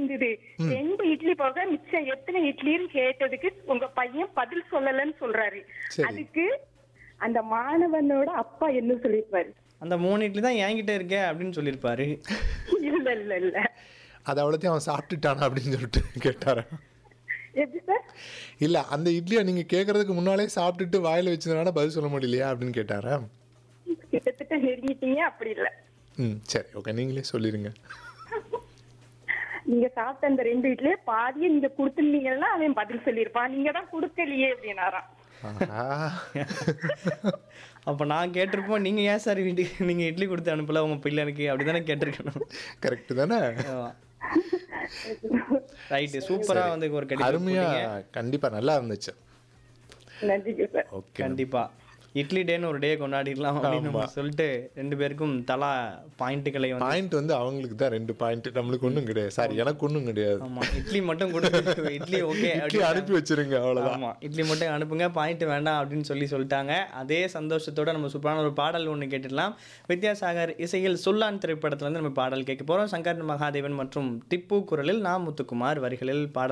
இருந்தது ரெண்டு இட்லி போக மிச்சம் எத்தனை இட்லின்னு கேட்டதுக்கு உங்க பையன் பதில் சொல்லலன்னு சொல்றாரு சரி. அதுக்கு அந்த மாணவனோட அப்பா என்ன சொல்லிருப்பாரு அந்த மூணு இட்லி தான் என்கிட்ட இருக்கே அப்படின்னு சொல்லியிருப்பாரு இல்ல இல்ல இல்ல அது அவ்வளோத்தையும் அவன் சாப்பிட்டுட்டானா அப்படின்னு சொல்லிட்டு கேட்டாரா எப்படி சார் இல்ல அந்த இட்லியை நீங்க கேட்கறதுக்கு முன்னாலே சாப்பிட்டுட்டு வாயில வச்சதுனால பதில் சொல்ல முடியலையா அப்படின்னு கேட்டாரா கிட்டத்தட்ட நெருங்கிட்டீங்க அப்படி இல்ல ம் சரி ஓகே நீங்களே சொல்லிருங்க நீங்க சாப்பிட்ட அந்த ரெண்டு இட்லியே பாதியை நீங்க கொடுத்துருந்தீங்கன்னா அவன் பதில் சொல்லியிருப்பான் நீங்க தான் கொடுக்கலையே அப்படின்னாராம் ஆஹா. அப்போ நான் கேட்டிருப்போம் நீங்கள் ஏன் சார் வீட்டுக்கு நீங்கள் இட்லி கொடுத்து அனுப்பல உங்கள் பிள்ளைனுக்கு அப்படி தானே கேட்டிருக்கணும் கரெக்ட் தானே ரைட்டு சூப்பராக வந்து ஒரு கடிதம் அருமையா போட்டீங்க. கண்டிப்பா நல்லா இருந்துச்சு நன்றிங்க சார் ஓகே கண்டிப்பா இட்லி டேன்னு ஒரு டே கொண்டாடிடலாம் அப்படின்னு நம்ம சொல்லிட்டு ரெண்டு பேருக்கும் தலா பாயிண்ட்டுகளை வந்து பாயிண்ட் வந்து அவங்களுக்கு தான் ரெண்டு பாயிண்ட் நம்மளுக்கு ஒண்ணும் கிடையாது சாரி எனக்கு ஒண்ணும் கிடையாது ஆமா இட்லி மட்டும் கொடுத்து இட்லி ஓகே இட்லி அனுப்பி வச்சிருங்க அவ்வளவுதான் ஆமா இட்லி மட்டும் அனுப்புங்க பாயிண்ட் வேண்டாம் அப்படின்னு சொல்லி சொல்லிட்டாங்க அதே சந்தோஷத்தோட நம்ம சூப்பரான ஒரு பாடல் ஒன்று கேட்டுடலாம் வித்யாசாகர் இசையில் சொல்லான் திரைப்படத்துல இருந்து நம்ம பாடல் கேட்க போறோம் சங்கர் மகாதேவன் மற்றும் திப்பு குரலில் நா முத்துக்குமார் வரிகளில் பாடல்